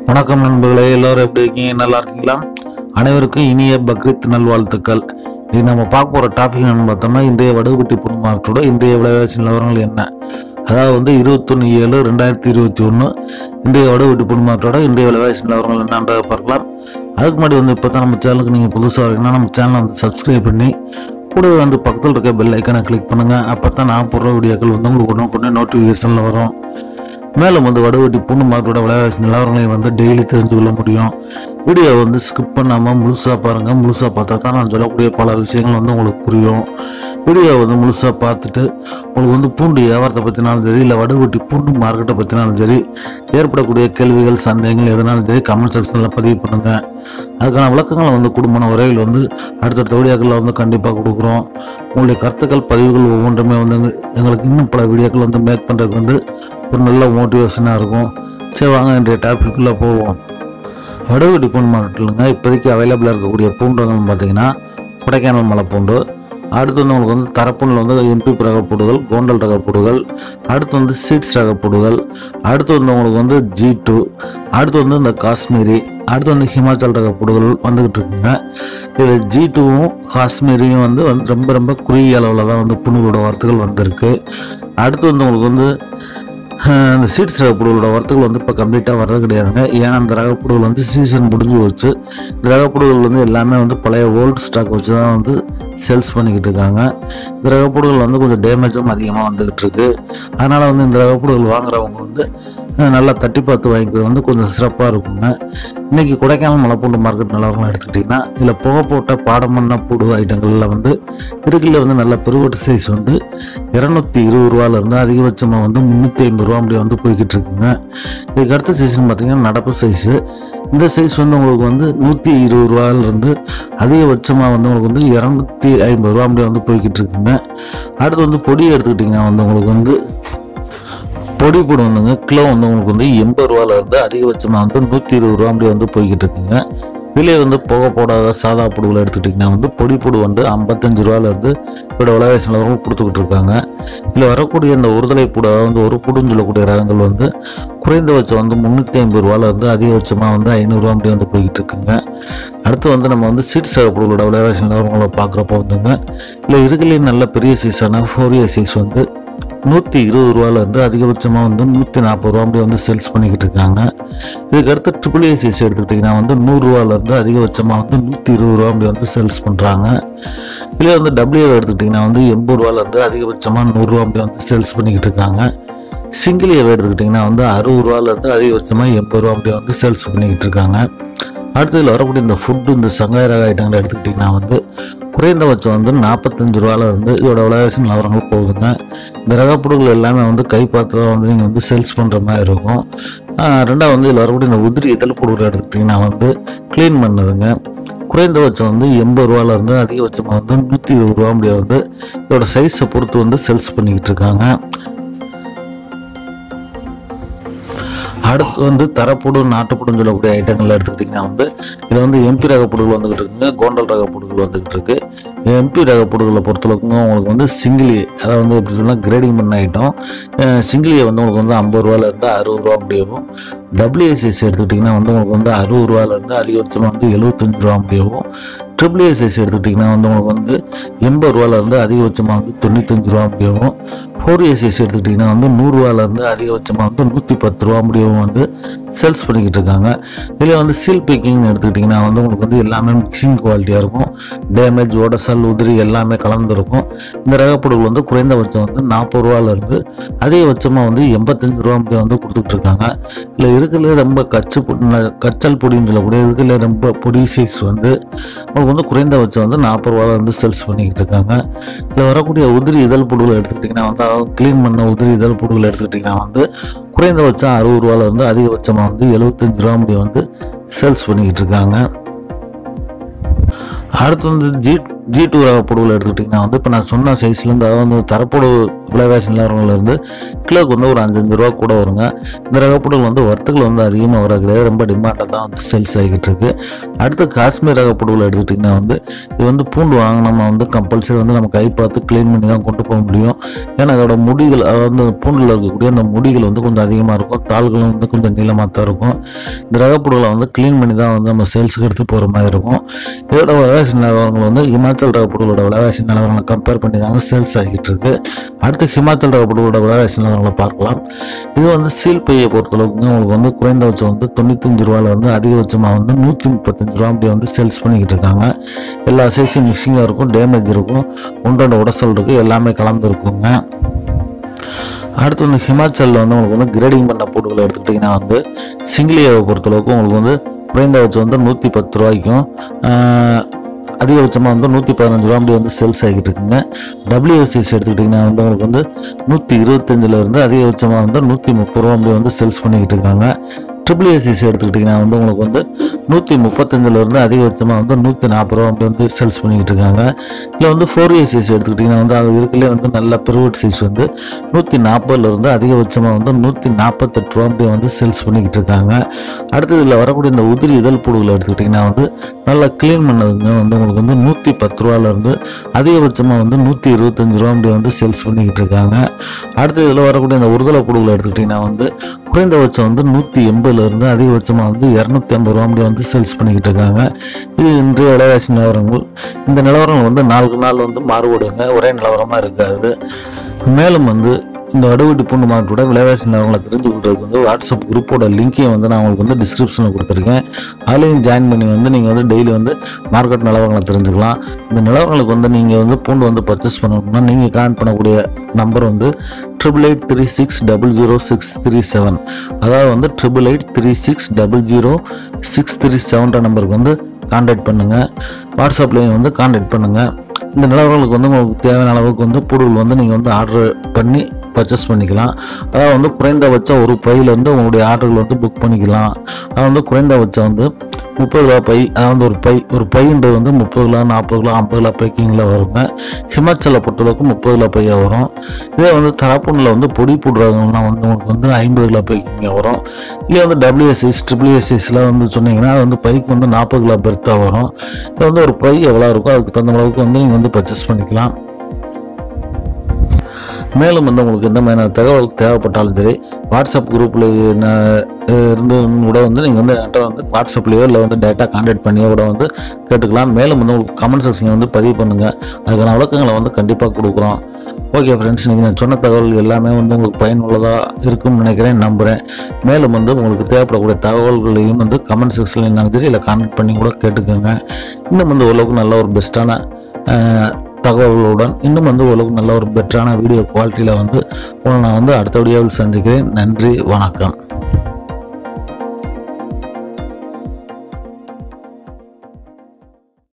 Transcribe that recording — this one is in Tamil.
வணக்கம் நண்பர்களே எல்லோரும் எப்படி இருக்கீங்க நல்லா இருக்கீங்களா அனைவருக்கும் இனிய பக்ரீத் நல்வாழ்த்துக்கள் இது நம்ம பார்க்க போகிற டாபிக் என்னன்னு பார்த்தோம்னா இன்றைய வடுகுட்டி புதுமாற்றோட இன்றைய விலைவாசி நிலவரங்கள் என்ன அதாவது வந்து இருபத்தொன்று ஏழு ரெண்டாயிரத்தி இருபத்தி ஒன்று இன்றைய வடுகுட்டி புதுமாற்றோட இன்றைய விலைவாசி நிலவரங்கள் என்னன்றதை பார்க்கலாம் அதுக்கு முன்னாடி வந்து இப்போ தான் நம்ம சேனலுக்கு நீங்கள் புதுசாக இருக்கீங்கன்னா நம்ம சேனலை வந்து சப்ஸ்கிரைப் பண்ணி கூடவே வந்து பக்கத்தில் இருக்க பெல் ஐக்கனை கிளிக் பண்ணுங்கள் அப்போ தான் நான் போடுற வீடியோக்கள் வந்து உங்களுக்கு உடனே உடனே நோட்டிஃபிகேஷனில் வரும் மேலும் வந்து வடுவட்டி பூண்டு மார்க்கெட்டோட விலைவாசி நிலவரங்களை வந்து டெய்லி தெரிஞ்சு கொள்ள முடியும் வீடியோ வந்து ஸ்கிப் பண்ணாமல் முழுசாக பாருங்கள் முழுசாக பார்த்தா தான் நான் சொல்லக்கூடிய பல விஷயங்கள் வந்து உங்களுக்கு புரியும் வீடியோ வந்து முழுசாக பார்த்துட்டு உங்களுக்கு வந்து பூண்டு வியாபாரத்தை பற்றினாலும் சரி இல்லை வடுவட்டி பூண்டு மார்க்கெட்டை பற்றினாலும் சரி ஏற்படக்கூடிய கேள்விகள் சந்தேகங்கள் எதுனாலும் சரி கமெண்ட் செக்ஷனில் பதிவு பண்ணுங்கள் அதுக்கான விளக்கங்களை வந்து குடும்ப உரையில் வந்து அடுத்தடுத்த வீடியோக்களில் வந்து கண்டிப்பாக கொடுக்குறோம் உங்களுடைய கருத்துக்கள் பதிவுகள் ஒவ்வொன்றுமே வந்து எங்க- எங்களுக்கு இன்னும் பல வீடியோக்கள் வந்து மேக் பண்ணுறதுக்கு வந்து ஒரு நல்ல மோட்டிவேஷனாக இருக்கும் சரி வாங்க இன்றைய டாபிக்குள்ளே போவோம் வடுவடி பூண்டு மார்க்கெட்டுலங்க இப்போதைக்கு அவைலபிளாக இருக்கக்கூடிய பூண்டுகள் பார்த்தீங்கன்னா கொடைக்கானல் மலை பூண்டு அடுத்து வந்து உங்களுக்கு வந்து தரப்புண்ணில் வந்து எம்பி ரக பூடுகள் கோண்டல் ரக பூடுகள் அடுத்து வந்து சீட்ஸ் ரக பூடுகள் அடுத்து வந்து உங்களுக்கு வந்து ஜி டூ அடுத்து வந்து இந்த காஷ்மீரி அடுத்து வந்து ஹிமாச்சல் ரக பூடுகள் வந்துக்கிட்டு இருக்குங்க இதில் ஜி டூவும் காஷ்மீரியும் வந்து வந்து ரொம்ப ரொம்ப குறுகிய அளவில் தான் வந்து புண்ணுகளோட வரத்துகள் வந்திருக்கு அடுத்து வந்து உங்களுக்கு வந்து அஹ், இந்த சீட்ஸ் ரகப்புடுகளோட வரத்துகள் வந்து இப்போ கம்ப்ளீட்டாக வர்றது கிடையாதுங்க ஏன்னா அந்த ரகப்புடுகள் வந்து சீசன் முடிஞ்சு போச்சு இந்த ரகப்புடுகள் வந்து எல்லாமே வந்து பழைய ஓல்டு ஸ்டாக் வச்சு தான் வந்து சேல்ஸ் பண்ணிக்கிட்டு இருக்காங்க இந்த ரகப்புடுகள் வந்து கொஞ்சம் டேமேஜும் அதிகமாக வந்துக்கிட்டு இருக்கு அதனால் வந்து இந்த ரகப்புடுகள் வாங்குறவங்க வந்து அஹ், நல்லா தட்டி பார்த்து வாங்கிக்கிறது வந்து கொஞ்சம் சிறப்பாக இருக்குங்க இன்னைக்கு கொடைக்கானல் மலைப்பூண்டு மார்க்கெட் நிலவரம் எடுத்துக்கிட்டிங்கன்னா இதில் புகை போட்ட பாடம் பண்ண பூடு ஐட்டங்களில் வந்து இருக்குல்ல வந்து நல்ல பெருவட்டு சைஸ் வந்து இரநூத்தி இருபது ரூபாலேருந்து அதிகபட்சமாக வந்து முந்நூற்றி ஐம்பது ரூபா அப்படி வந்து போய்கிட்டு இருக்குங்க இதுக்கு அடுத்த சைஸ்னு பார்த்தீங்கன்னா நடப்பு சைஸு இந்த சைஸ் வந்து உங்களுக்கு வந்து நூற்றி இருபது ரூபாயிலிருந்து அதிகபட்சமாக வந்து உங்களுக்கு வந்து இரநூத்தி ஐம்பது ரூபா அப்படி வந்து போய்கிட்டு இருக்குங்க அடுத்து வந்து பொடி எடுத்துக்கிட்டிங்கன்னா வந்து உங்களுக்கு வந்து பொடி பொடி வந்துங்க கிலோ வந்து உங்களுக்கு வந்து எண்பது ரூபால இருந்து அதிகபட்சமாக வந்து நூற்றி இருபது ரூபா அப்படி வந்து போய்கிட்டு இருக்குங்க இதிலே வந்து புகை போடாத சாதா பொடிகளை எடுத்துக்கிட்டிங்கன்னா வந்து பொடி பொடி வந்து ஐம்பத்தஞ்சு ரூபாலேருந்து இதோட விலைவாசி நிலவரம் கொடுத்துக்கிட்டு இருக்காங்க இதில் வரக்கூடிய இந்த ஒருதலை பூட வந்து ஒரு புடுன்னு சொல்லக்கூடிய ரகங்கள் வந்து குறைந்தபட்சம் வந்து முந்நூற்றி ஐம்பது ரூபாலேருந்து அதிகபட்சமாக வந்து ஐநூறுரூவா அப்படி வந்து போய்கிட்டு இருக்குங்க அடுத்து வந்து நம்ம வந்து சீட் சேவை பொருளோட விலைவாசி நிலவரங்களை பார்க்குறப்ப வந்துங்க இல்லை இருக்கிறதுலே நல்ல பெரிய சைஸான ஃபோர் சைஸ் வந்து நூற்றி இருபது ரூபாலேருந்து அதிகபட்சமாக வந்து நூற்றி நாற்பது ரூபா அப்படி வந்து சேல்ஸ் பண்ணிக்கிட்டு இருக்காங்க இதுக்கு அடுத்து ட்ரிபிள் ஏ சைஸ் எடுத்துக்கிட்டிங்கன்னா வந்து நூறுரூவாலேருந்து அதிகபட்சமாக வந்து நூற்றி இருபது ரூபா அப்படி வந்து சேல்ஸ் பண்ணுறாங்க இதில் வந்து டபிள்யூ எடுத்துக்கிட்டிங்கன்னா வந்து எண்பது ரூபாலேருந்து அதிகபட்சமாக நூறுரூவா அப்படி வந்து சேல்ஸ் பண்ணிக்கிட்டு இருக்காங்க சிங்கிள் ஏவை எடுத்துக்கிட்டிங்கன்னா வந்து அறுபது ரூபாலேருந்து அதிகபட்சமாக எண்பது ரூபா அப்படி வந்து சேல்ஸ் பண்ணிக்கிட்டு இருக்காங்க அடுத்ததில் வரக்கூடிய இந்த ஃபுட்டு இந்த சங்காய ரக ஐட்டங்களை எடுத்துக்கிட்டிங்கன்னா வந்து குறைந்தபட்சம் வந்து நாற்பத்தஞ்சு ரூபால இருந்து இதோட விலைவாசி நிலவரங்கள் போகுதுங்க இந்த ரகப்பொருட்கள் எல்லாமே வந்து கை பார்த்து தான் வந்து நீங்கள் வந்து சேல்ஸ் பண்ணுற மாதிரி இருக்கும் ஆஹ் ரெண்டாவது வந்து இதில் வரக்கூடிய இந்த உதிரி இதழ் பொருட்கள் எடுத்துக்கிட்டிங்கன்னா வந்து க்ளீன் பண்ணுதுங்க குறைந்தபட்சம் வந்து எண்பது ரூபால இருந்து அதிகபட்சமாக வந்து நூற்றி இருபது ரூபா முடிய வந்து இதோட சைஸை பொறுத்து வந்து சேல்ஸ் பண்ணிக்கிட்டு இருக்காங்க அடுத்து வந்து தரப்புடு நாட்டுப்புடுன்னு சொல்லக்கூடிய ஐட்டங்கள் எடுத்துக்கிட்டிங்கன்னா வந்து இதில் வந்து எம்பி ரக புடுகள் வந்துகிட்டு இருக்குங்க கோண்டல் ரக புடுகள் வந்துகிட்டு இருக்கு எம்பி ரக புடுகளை பொறுத்தளவுக்குங்க உங்களுக்கு வந்து சிங்கிளி அதாவது வந்து எப்படி சொன்னால் கிரேடிங் பண்ண ஐட்டம் சிங்கிளியை வந்து உங்களுக்கு வந்து ஐம்பது ரூபாலேருந்து அறுபது ரூபா முடியவும் டபிள்யூஎஸ்எஸ் எடுத்துக்கிட்டிங்கன்னா வந்து உங்களுக்கு வந்து அறுபது ரூபாலேருந்து அதிகபட்சமாக வந்து எழுபத்தஞ்சு ரூபா முடியவும் ட்ரிபிள் ஏசிஎஸ் எடுத்துக்கிட்டிங்கன்னா வந்து உங்களுக்கு வந்து எண்பது ரூபாலேருந்து அதிகபட்சமாக வந்து தொண்ணூத்தஞ்சு ரூபா முடியவும் ஃபோர் ஏசிஎஸ் எடுத்துக்கிட்டிங்கன்னா வந்து நூறுரூவாலேருந்து அதிகபட்சமாக வந்து நூற்றி பத்து ரூபா முடியவும் வந்து சேல்ஸ் பண்ணிக்கிட்டு இருக்காங்க இதில் வந்து சீல் பேக்கிங் எடுத்துக்கிட்டிங்கன்னா வந்து உங்களுக்கு வந்து எல்லாமே மிக்சிங் குவாலிட்டியாக இருக்கும் டேமேஜ் ஓடசல் உதிரி எல்லாமே கலந்துருக்கும் இந்த ரகப்பொருள் வந்து குறைந்தபட்சம் வந்து நாற்பது ரூபாலேருந்து அதிகபட்சமாக வந்து எண்பத்தஞ்சு ரூபா முடிய வந்து கொடுத்துட்டு இருக்காங்க இல்லை இருக்கிறதுல ரொம்ப கச்சு பொடி- கச்சல் பொடின்னு சொல்லக்கூடிய இருக்கிறதுல ரொம்ப பொடி சைஸ் வந்து உங்களுக்கு வந்து குறைந்தபட்சம் வந்து நாற்பது ரூபால வந்து சேல்ஸ் பண்ணிக்கிட்டு இருக்காங்க இதில் வரக்கூடிய உதிரி இதழ் பொருட்களை எடுத்துக்கிட்டிங்கன்னா வந்து க்ளீன் பண்ண உதிரி இதழ் பொருட்களை எடுத்துக்கிட்டிங்கன்னா வந்து குறைந்தபட்சம் அறுபது ரூபால இருந்து அதிகபட்சமாக வந்து எழுபத்தஞ்சு ரூபா முடிய வந்து சேல்ஸ் பண்ணிக்கிட்டு இருக்காங்க அடுத்து வந்து ஜி ஜி டூ ரக புடுவில் எடுத்துக்கிட்டிங்கன்னா வந்து இப்போ நான் சொன்ன சைஸ்லேருந்து அதாவது வந்து தரப்புடு விலைவாசி நிலவரங்கள்லேருந்து கிலோக்கு வந்து ஒரு அஞ்சஞ்சு ரூபா கூட வருங்க இந்த ரக புடுகள் வந்து வர்த்தகம் வந்து அதிகமாக வர கிடையாது ரொம்ப டிமாண்டாக தான் வந்து சேல்ஸ் ஆகிட்டு இருக்கு அடுத்து காஷ்மீர் ரக புடுவில் எடுத்துக்கிட்டிங்கன்னா வந்து இது வந்து பூண்டு வாங்கினோம்னா வந்து கம்பல்சரி வந்து நம்ம கை பார்த்து க்ளீன் பண்ணி தான் கொண்டு போக முடியும் ஏன்னா அதோட முடிகள் அதாவது வந்து பூண்டில் இருக்கக்கூடிய அந்த முடிகள் வந்து கொஞ்சம் அதிகமாக இருக்கும் தாள்களும் வந்து கொஞ்சம் நீளமாக தான் இருக்கும் இந்த ரகப்புடுகளை வந்து க்ளீன் பண்ணி தான் வந்து நம்ம சேல்ஸுக்கு எடுத்து போகிற மாதிரி இருக்கும் இதோட விலைவாசி நிலவரங்கள் வந்து ஹிமாச்சல் ரகப்புடுகளோட விலைவாசி நிலவரங்களை கம்பேர் பண்ணி தாங்க சேல்ஸ் ஆகிட்டு இருக்கு அடுத்து ஹிமாச்சல் ரகப்புடுகளோட விலைவாசி நிலவரங்களை பார்க்கலாம் இது வந்து சீல் பையை பொறுத்தளவுக்குங்க உங்களுக்கு வந்து குறைந்தபட்சம் வந்து தொண்ணூத்தஞ்சு ரூபாயில் வந்து அதிகபட்சமாக வந்து நூற்றி முப்பத்தஞ்சு ரூபா அப்படி வந்து சேல்ஸ் பண்ணிக்கிட்டு இருக்காங்க எல்லா சைஸும் மிக்சிங்காக இருக்கும் டேமேஜ் இருக்கும் உண்டோட உடசல் இருக்குது எல்லாமே கலந்து இருக்குங்க அடுத்து வந்து ஹிமாச்சலில் வந்து உங்களுக்கு வந்து கிரேடிங் பண்ண பொருட்களை எடுத்துக்கிட்டிங்கன்னா வந்து சிங்கிலியாவை பொறுத்தளவுக்கு உங்களுக்கு வந்து குறைந்தபட்சம் வந்து நூற்றி பத்து ரூபாய்க்கும் ஆஹ், அதிகபட்சமாக வந்து நூற்றி பதினஞ்சு ரூபா அப்படி வந்து சேல்ஸ் ஆகிட்டு இருக்குங்க டபிள்யூஎஸ்சிஸ் எடுத்துக்கிட்டிங்கன்னா வந்து உங்களுக்கு வந்து நூற்றி இருபத்தஞ்சில் இருந்து அதிகபட்சமாக வந்து நூற்றி முப்பது ரூபா அப்படி வந்து சேல்ஸ் பண்ணிக்கிட்டு இருக்காங்க ட்ரிபிள் ஏசிசி எடுத்துக்கிட்டிங்கன்னா வந்து உங்களுக்கு வந்து நூற்றி முப்பத்தஞ்சிலேருந்து அதிகபட்சமாக வந்து நூற்றி நாற்பது ரூபா அப்படி வந்து சேல்ஸ் பண்ணிக்கிட்டு இருக்காங்க இல்லை வந்து ஃபோர் ஏசிசி எடுத்துக்கிட்டிங்கன்னா வந்து அது இருக்குல்லே வந்து நல்ல பெருவட் சைஸ் வந்து நூற்றி நாற்பதுலேருந்து அதிகபட்சமாக வந்து நூற்றி நாற்பத்தெட்டு ரூபா அப்படி வந்து சேல்ஸ் பண்ணிக்கிட்டு இருக்காங்க அடுத்தது இதில் வரக்கூடிய இந்த உதிரி இதழ் புழுகளை எடுத்துக்கிட்டிங்கன்னா வந்து நல்லா க்ளீன் பண்ணதுங்க வந்து உங்களுக்கு வந்து நூற்றி பத்து ரூபாலேருந்து அதிகபட்சமாக வந்து நூற்றி இருபத்தஞ்சு ரூபா அப்படி வந்து சேல்ஸ் பண்ணிக்கிட்டு இருக்காங்க அடுத்து இதில் வரக்கூடிய இந்த உருதலை புழுகளை எடுத்துக்கிட்டிங்கன்னா வந்து குறைந்தபட்சம் வந்து நூற்றி எண்பதுலேருந்து அதிகபட்சமாக வந்து இரநூத்தி ஐம்பது ரூபா அப்படி வந்து சேல்ஸ் பண்ணிக்கிட்டு இருக்காங்க இது இன்றைய விலைவாசி நிலவரங்கள் இந்த நிலவரங்கள் வந்து நாளுக்கு நாள் வந்து மாறுபடுங்க ஒரே நிலவரமாக இருக்காது மேலும் வந்து இந்த வடுவட்டி பூண்டு மாட்டோட விலைவாசி நிலவரங்களை தெரிஞ்சுக்கிட்டதுக்கு வந்து வாட்ஸ்அப் குரூப்போட லிங்கையும் வந்து நான் உங்களுக்கு வந்து டிஸ்கிரிப்ஷனில் கொடுத்துருக்கேன் அதுலேயும் ஜாயின் பண்ணி வந்து நீங்கள் வந்து டெய்லி வந்து மார்க்கெட் நிலவரங்களை தெரிஞ்சுக்கலாம் இந்த நிலவரங்களுக்கு வந்து நீங்கள் வந்து பூண்டு வந்து பர்ச்சேஸ் பண்ணணும்னா நீங்கள் கான்ட் பண்ணக்கூடிய நம்பர் வந்து triple eight three six double zero six three seven அதாவது வந்து triple eight three six double zero six three செவன்ற நம்பருக்கு வந்து கான்டாக்ட் பண்ணுங்கள் வாட்ஸ்அப்லேயும் வந்து கான்டாக்ட் பண்ணுங்கள் இந்த நிலவரங்களுக்கு வந்து உங்களுக்கு தேவையான அளவுக்கு வந்து பொருள் வந்து நீங்கள் வந்து ஆர்டர் பண்ணி பர்ச்சேஸ் பண்ணிக்கலாம் அதாவது வந்து குறைந்தபட்சம் ஒரு பையில் வந்து உங்களுடைய ஆர்டர்கள் வந்து புக் பண்ணிக்கலாம் அது வந்து குறைந்தபட்சம் வந்து முப்பது கிலோ பை அதாவது ஒரு பை ஒரு பைன்றது வந்து முப்பது கிலோ நாற்பது கிலோ ஐம்பது கிலோ பைக்கிங்கில் வருங்க ஹிமாச்சலை பொறுத்தளவுக்கு முப்பது கிலோ பையாக வரும் இதே வந்து தரப்புண்ணில் வந்து பொடி போடுறாங்கன்னா வந்து உங்களுக்கு வந்து ஐம்பது கிலோ பைக்கிங்க வரும் இல்லை வந்து டபிள்யூஎஸ்எஸ் ட்ரிபிள்யூஎஸ்எஸ்ல வந்து சொன்னீங்கன்னா அது வந்து பைக்கு வந்து நாற்பது கிலோ பெருத்தாக வரும் இது வந்து ஒரு பை எவ்வளோ இருக்கோ அதுக்கு தகுந்த அளவுக்கு வந்து நீங்கள் வந்து பர்ச்சேஸ் பண்ணிக்கலாம் மேலும் வந்து உங்களுக்கு எந்த மாதிரியான தகவல் தேவைப்பட்டாலும் சரி வாட்ஸ்அப் குரூப்பில் இருந்து கூட வந்து நீங்கள் வந்து என்கிட்ட வந்து வாட்ஸ்அப்லேயோ இல்லை வந்து டேட்டா கான்டாக்ட் பண்ணியோ கூட வந்து கேட்டுக்கலாம் மேலும் வந்து உங்களுக்கு கமெண்ட் செக்ஷனில் வந்து பதிவு பண்ணுங்கள் அதுக்கான விளக்கங்களை வந்து கண்டிப்பாக கொடுக்குறோம் ஓகே ஃப்ரெண்ட்ஸ் நீங்கள் நான் சொன்ன தகவல் எல்லாமே வந்து உங்களுக்கு பயனுள்ளதாக இருக்கும்னு நினைக்கிறேன் நம்புகிறேன் மேலும் வந்து உங்களுக்கு தேவைப்படக்கூடிய தகவல்களையும் வந்து கமெண்ட் செக்ஷனில் இருந்தாலும் சரி இல்லை கான்டாக்ட் பண்ணி கூட கேட்டுக்கோங்க இன்னும் வந்து ஓரளவுக்கு நல்ல ஒரு பெஸ்ட்டான தகவல்களுடன் இன்னும் வந்து ஓரளவுக்கு நல்ல ஒரு பெட்டரான வீடியோ குவாலிட்டியில் வந்து உங்களை நான் வந்து அடுத்த வீடியோவில் சந்திக்கிறேன் நன்றி வணக்கம்